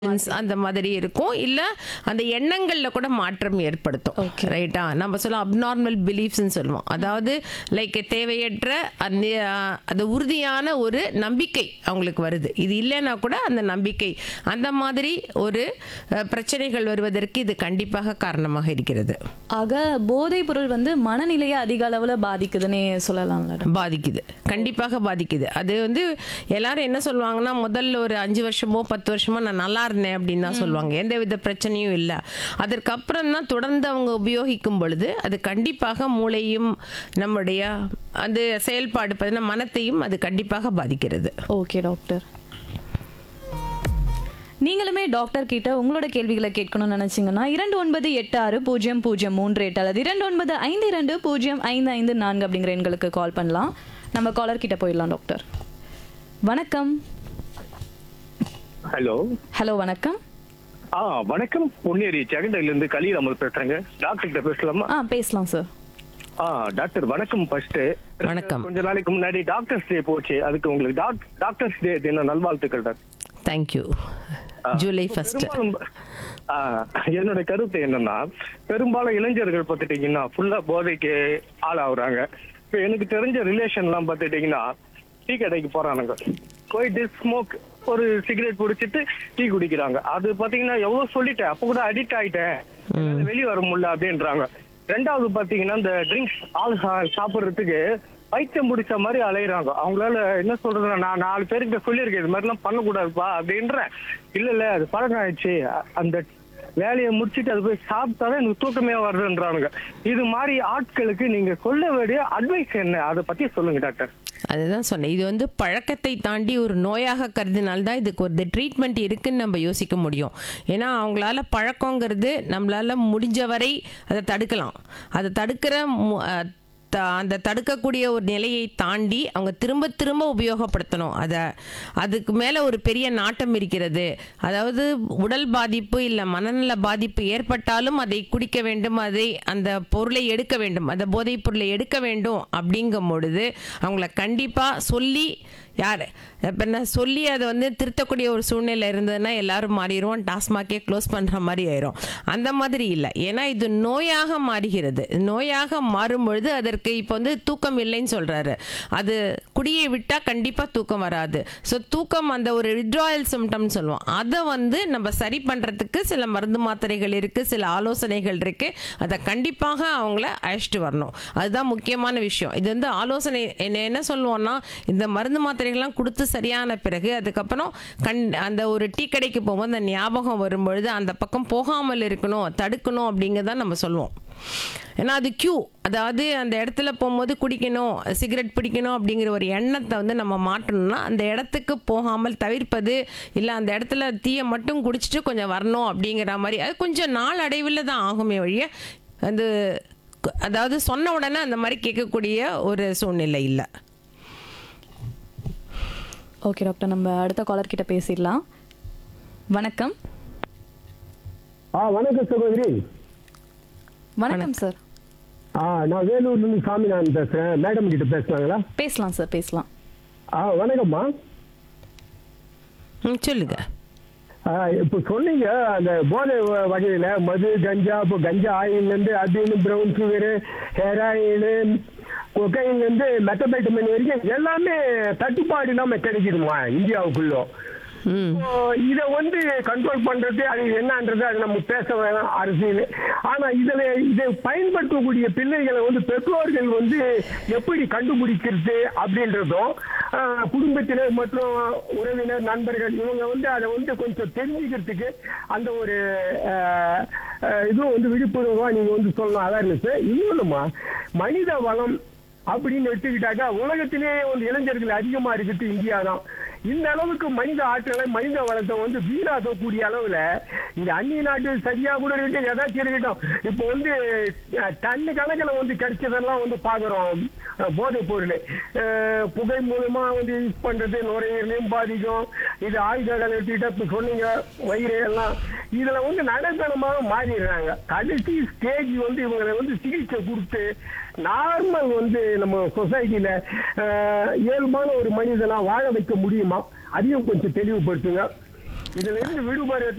அந்த மாதிரி இருக்கும் இல்ல அந்த எண்ணங்கள்ல கூட மாற்றம் ஏற்படுத்தும் ரைட்டா நம்ம சொல்ல அப்நார்மல் பிலீஃப்ஸ்னு சொல்லுவோம் அதாவது லைக் தேவையற்ற அந்த அது உறுதியான ஒரு நம்பிக்கை அவங்களுக்கு வருது இது இல்லைன்னா கூட அந்த நம்பிக்கை அந்த மாதிரி ஒரு அஹ், பிரச்சனைகள் வருவதற்கு இது கண்டிப்பாக காரணமாக இருக்கிறது ஆக போதைப் பொருள் வந்து மனநிலையை அதிக அளவுல பாதிக்குதுன்னே சொல்லலாம்ல பாதிக்குது கண்டிப்பாக பாதிக்குது அது வந்து எல்லாரும் என்ன சொல்லுவாங்கன்னா முதல்ல ஒரு அஞ்சு வருஷமோ பத்து வருஷமோ நான் நல்லா இருந்தேன் அப்படின்னு தான் சொல்லுவாங்க எந்த வித பிரச்சனையும் இல்லை அதற்கப்புறம் தான் தொடர்ந்து அவங்க உபயோகிக்கும் பொழுது அது கண்டிப்பாக மூளையும் நம்முடைய அந்த செயல்பாடு பார்த்தீங்கன்னா மனத்தையும் அது கண்டிப்பாக பாதிக்கிறது ஓகே டாக்டர் நீங்களுமே டாக்டர் கிட்ட உங்களோட கேள்விகளை கேட்கணும்னு நினைச்சீங்கன்னா இரண்டு ஒன்பது எட்டு ஆறு பூஜ்ஜியம் பூஜ்ஜியம் மூன்று எட்டு அல்லது இரண்டு ஒன்பது ஐந்து இரண்டு பூஜ்ஜியம் ஐந்து ஐந்து நான்கு அப்படிங்கிற எண்களுக்கு கால் பண்ணலாம் நம்ம காலர் கிட்ட போயிடலாம் டாக்டர் வணக்கம் ஹலோ ஹலோ வணக்கம் ஆ வணக்கம் பொன்னேரி செகண்டரில இருந்து கலீல் அமர் பேசுறேங்க டாக்டர் கிட்ட பேசலாமா ஆ பேசலாம் சார் ஆ டாக்டர் வணக்கம் ஃபர்ஸ்ட் வணக்கம். கொஞ்ச நாளைக்கு முன்னாடி டாக்டர்ஸ் டே போச்சு அதுக்கு உங்களுக்கு டாக்- டாக்டர்ஸ் டே தின நல்வாழ்த்துக்கள் டாக்டர் தேங்க்யூ ஜூலை ஃபர்ஸ்ட் பெரும்பாலும் ஆ, என்னோட கருத்து என்னன்னா பெரும்பாலும் இளைஞர்கள் பார்த்துட்டீங்கன்னா ஃபுல்லா போதைக்கு ஆளாகுறாங்க இப்ப எனக்கு தெரிஞ்ச ரிலேஷன் எல்லாம் பார்த்துட்டீங்கன்னா டீ கடைக்கு போறானுங்க போயிட்டு ஸ்மோக் ஒரு சிகரெட் குடிச்சிட்டு டீ குடிக்கிறாங்க அது பாத்தீங்கன்னா எவ்வளவு சொல்லிட்டேன் அப்ப கூட அடிக்ட் ஆயிட்டேன் என்னால வெளிய வர முடியல அப்படின்றாங்க ரெண்டாவது பாத்தீங்கன்னா இந்த ட்ரிங்க்ஸ் ஆல்கஹால் சாப்பிடுறதுக்கு பைத்தியம் முடிச்ச மாதிரி அலையுறாங்க அவங்களால என்ன சொல்றதுன்னா நான் நாலு பேருக்கு சொல்லியிருக்கேன் இது மாதிரிலாம் பண்ணக்கூடாதுப்பா அப்படின்றேன் இல்ல இல்ல அது பழக்கம் ஆயிடுச்சு அ- அந்த வேலையை முடிச்சிட்டு அது போய் சாப்பிட்டாதான் எனக்கு தூக்கமே வருதுன்றானுங்க இது மாதிரி ஆட்களுக்கு நீங்க சொல்ல வேண்டிய அட்வைஸ் என்ன அதை பத்தி சொல்லுங்க டாக்டர் அதுதான் சொன்னேன் இது வந்து பழக்கத்தை தாண்டி ஒரு நோயாக கருதினால்தான் இதுக்கு ஒரு ட்ரீட்மெண்ட் இருக்குன்னு நம்ம யோசிக்க முடியும் ஏன்னா அவங்களால பழக்கங்கிறது நம்மளால முடிஞ்ச வரை அதை தடுக்கலாம் அதை தடுக்கிற மு- அஹ் த- அந்த தடுக்கக்கூடிய ஒரு நிலையை தாண்டி அவங்க திரும்ப திரும்ப உபயோகப்படுத்தணும் அதை அதுக்கு மேலே ஒரு பெரிய நாட்டம் இருக்கிறது அதாவது உடல் பாதிப்பு இல்லை மனநல பாதிப்பு ஏற்பட்டாலும் அதை குடிக்க வேண்டும் அதை அந்த பொருளை எடுக்க வேண்டும் அந்த போதைப் பொருளை எடுக்க வேண்டும் அப்படிங்கும் பொழுது அவங்கள கண்டிப்பாக சொல்லி யார் இப்போ என்ன சொல்லி அதை வந்து திருத்தக்கூடிய ஒரு சூழ்நிலை இருந்ததுன்னா எல்லாரும் மாறிடுவோம் டாஸ்மாகே க்ளோஸ் பண்ணுற மாதிரி ஆயிரும் அந்த மாதிரி இல்லை ஏன்னா இது நோயாக மாறுகிறது நோயாக மாறும் பொழுது அதற்கு இப்போ வந்து தூக்கம் இல்லைன்னு சொல்கிறாரு அது குடியை விட்டால் கண்டிப்பாக தூக்கம் வராது ஸோ தூக்கம் அந்த ஒரு விட்ராயல் சிம்டம்னு சொல்லுவோம் அதை வந்து நம்ம சரி பண்ணுறதுக்கு சில மருந்து மாத்திரைகள் இருக்குது சில ஆலோசனைகள் இருக்குது அதை கண்டிப்பாக அவங்கள அழைச்சிட்டு வரணும் அதுதான் முக்கியமான விஷயம் இது வந்து ஆலோசனை என்ன என்ன சொல்லுவோம்னா இந்த மருந்து மாத்திரைகள்லாம் கொடுத்து சரியான பிறகு அதுக்கப்புறம் கண் அந்த ஒரு டீ கடைக்கு போகும்போது அந்த ஞாபகம் வரும்பொழுது அந்த பக்கம் போகாமல் இருக்கணும் தடுக்கணும் அப்படிங்கிறத நம்ம சொல்லுவோம் ஏன்னா அது கியூ அதாவது அந்த இடத்துல போகும்போது குடிக்கணும் சிகரெட் பிடிக்கணும் அப்படிங்கிற ஒரு எண்ணத்தை வந்து நம்ம மாற்றணும்னா அந்த இடத்துக்கு போகாமல் தவிர்ப்பது இல்லை அந்த இடத்துல தீயை மட்டும் குடிச்சிட்டு கொஞ்சம் வரணும் அப்படிங்கிற மாதிரி அது கொஞ்சம் நாள் அடைவில் தான் ஆகுமே வழிய அது அதாவது சொன்ன உடனே அந்த மாதிரி கேட்கக்கூடிய ஒரு சூழ்நிலை இல்லை ஓகே டாக்டர் நம்ம அடுத்த காலர் கிட்ட பேசிடலாம் வணக்கம் ஆ வணக்கம் சகோதரி வணக்கம் சார் ஆ நான் வேலூர்ல இருந்து சாமிநாதன் பேசுறேன் மேடம் கிட்ட பேசுனாங்களா பேசலாம் சார் பேசலாம் ஆ வணக்கம்மா ம் சொல்லுங்க ஆ, இப்போ சொன்னீங்க அந்த போதை வ- வகையில மது கஞ்சா இப்போ கஞ்சா ஆயில்ல இருந்து அப்படின்னு ப்ரௌன் சுகர் ஹெராயின் கொக்கைன்ல இருந்து மெத்தபைட்டமின் வரைக்கும் எல்லாமே தட்டுப்பாடு இல்லாம கிடைக்குதுமா இந்தியாவுக்குள்ள ம் இப்போ இத வந்து கண்ட்ரோல் பண்றது அது என்னன்றது அது நம்ம பேச வேணாம் அரசியல் ஆனா இதுல இதை பயன்படுத்தக்கூடிய பிள்ளைகளை வந்து பெற்றோர்கள் வந்து எப்படி கண்டுபிடிக்கிறது அப்படின்றதும் ஆஹ், குடும்பத்தினர் மற்றும் உறவினர் நண்பர்கள் இவங்க வந்து அதை வந்து கொஞ்சம் தெரிஞ்சுக்கிறதுக்கு அந்த ஒரு ஆஹ், ஆஹ், இதுவும் வந்து விழிப்புணர்வா நீங்க வந்து சொல்லணும் அவேர்னஸ் இன்னொன்னுமா மனித வளம் அப்படின்னு எடுத்துக்கிட்டாக்கா உலகத்திலேயே வந்து இளைஞர்கள் அதிகமா இருக்கிறது இந்தியா தான் இந்த அளவுக்கு மனித ஆற்றலை மனித வளத்தை வந்து வீணாக்கக்கூடிய அளவுல இந்த அந்நிய நாட்டு சரியா கூட இருக்கட்டும் ஏதாச்சும் இருக்கட்டும் இப்போ வந்து அஹ், டன்னு கணக்கில் வந்து கிடைச்சதெல்லாம் வந்து பாக்குறோம் அஹ், போதைப் பொருள் அஹ், புகை மூலமா வந்து யூஸ் பண்றது நுரையீரலையும் பாதிக்கும் இது ஆயுதங்கள் எடுத்துக்கிட்டா இப்ப சொன்னீங்க வயிறு எல்லாம் இதுல வந்து நடைத்தனமாக மாறிடுறாங்க கடைசி ஸ்டேஜ் வந்து இவங்களை வந்து சிகிச்சை கொடுத்து நார்மல் வந்து நம்ம சொசைட்டில இயல்பான ஒரு மனிதனா வாழ வைக்க முடியுமா அதையும் கொஞ்சம் தெளிவுபடுத்துங்க இதுல இருந்து விடுபடுறது